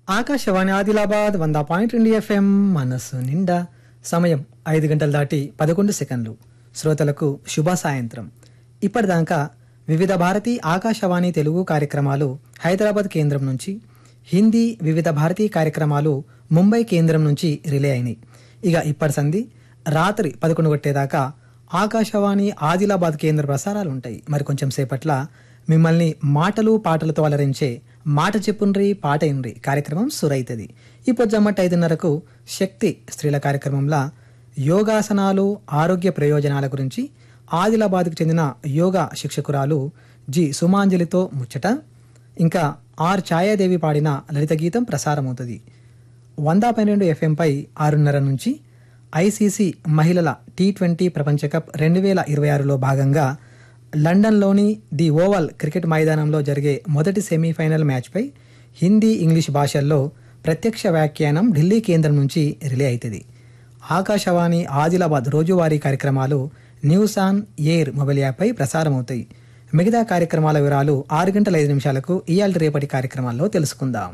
ఆకాశవాణి ఆదిలాబాద్ వంద పాయింట్ రెండు ఎఫ్ఎం మనస్సు నిండా సమయం ఐదు గంటలు దాటి పదకొండు సెకండ్లు శ్రోతలకు శుభ సాయంత్రం ఇప్పటిదాకా వివిధ భారతి ఆకాశవాణి తెలుగు కార్యక్రమాలు హైదరాబాద్ కేంద్రం నుంచి హిందీ వివిధ భారతీ కార్యక్రమాలు ముంబై కేంద్రం నుంచి రిలే అయినాయి ఇక ఇప్పటి సంధి రాత్రి పదకొండు కొట్టేదాకా ఆకాశవాణి ఆదిలాబాద్ కేంద్ర ప్రసారాలు ఉంటాయి మరి కొంచెం సేపట్ల మిమ్మల్ని మాటలు పాటలతో అలరించే మాట చెప్పుండ్రి పాట ఇన్రి కార్యక్రమం సురైతది ఇప్పుడు జమ్మట్ ఐదున్నరకు శక్తి స్త్రీల కార్యక్రమంలో యోగాసనాలు ఆరోగ్య ప్రయోజనాల గురించి ఆదిలాబాద్కు చెందిన యోగా శిక్షకురాలు జి సుమాంజలితో ముచ్చట ఇంకా ఆర్ ఛాయాదేవి పాడిన లలిత గీతం ప్రసారమవుతుంది వంద పన్నెండు ఎఫ్ఎంపై ఆరున్నర నుంచి ఐసీసీ మహిళల టీ ట్వంటీ ప్రపంచ కప్ రెండు వేల ఇరవై ఆరులో భాగంగా లండన్లోని ది ఓవల్ క్రికెట్ మైదానంలో జరిగే మొదటి సెమీఫైనల్ మ్యాచ్పై హిందీ ఇంగ్లీష్ భాషల్లో ప్రత్యక్ష వ్యాఖ్యానం ఢిల్లీ కేంద్రం నుంచి రిలే అవుతుంది ఆకాశవాణి ఆదిలాబాద్ రోజువారీ కార్యక్రమాలు న్యూస్ ఆన్ ఎయిర్ మొబైల్ యాప్పై ప్రసారమవుతాయి మిగతా కార్యక్రమాల వివరాలు ఆరు గంటల ఐదు నిమిషాలకు ఇయాల్టి రేపటి కార్యక్రమాల్లో తెలుసుకుందాం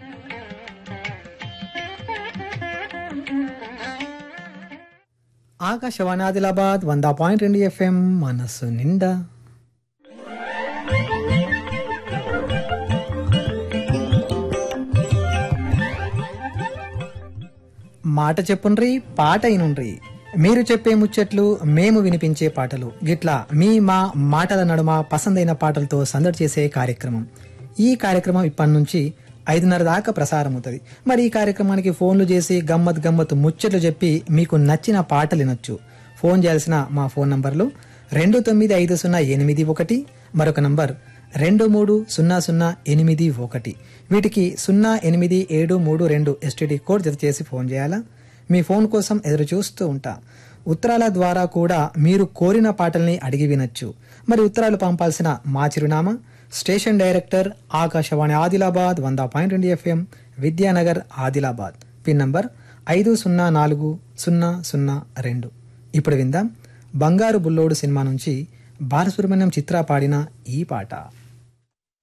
ఆకాశవాణి ఆదిలాబాద్ వంద పాయింట్ రెండు ఎఫ్ఎం మనస్సు నిండా మాట చెప్పుండ్రి పాట అయినుండ్రి మీరు చెప్పే ముచ్చట్లు మేము వినిపించే పాటలు గిట్లా మీ మా మాటల నడుమ పసందైన పాటలతో సందడి చేసే కార్యక్రమం ఈ కార్యక్రమం ఇప్పటి నుంచి ఐదున్నర దాకా ప్రసారం అవుతుంది మరి ఈ కార్యక్రమానికి ఫోన్లు చేసి గమ్మత్ గమ్మత్ ముచ్చట్లు చెప్పి మీకు నచ్చిన పాటలు వినొచ్చు ఫోన్ చేయాల్సిన మా ఫోన్ నంబర్లు రెండు తొమ్మిది ఐదు సున్నా ఎనిమిది ఒకటి మరొక నంబర్ రెండు మూడు సున్నా సున్నా ఎనిమిది ఒకటి వీటికి సున్నా ఎనిమిది ఏడు మూడు రెండు ఎస్టీడీ కోడ్ జత చేసి ఫోన్ చేయాలా మీ ఫోన్ కోసం ఎదురు చూస్తూ ఉంటా ఉత్తరాల ద్వారా కూడా మీరు కోరిన పాటల్ని అడిగి వినొచ్చు మరి ఉత్తరాలు పంపాల్సిన మా చిరునామా స్టేషన్ డైరెక్టర్ ఆకాశవాణి ఆదిలాబాద్ వంద పాయింట్ రెండు FM Vidyanagar Adilabad pin number ఐదు సున్నా నాలుగు సున్నా సున్నా రెండు ఇప్పుడు విందాం బంగారు బుల్లోడు సినిమా నుంచి బాలసుబ్రహ్మణ్యం చిత్ర పాడిన ఈ పాట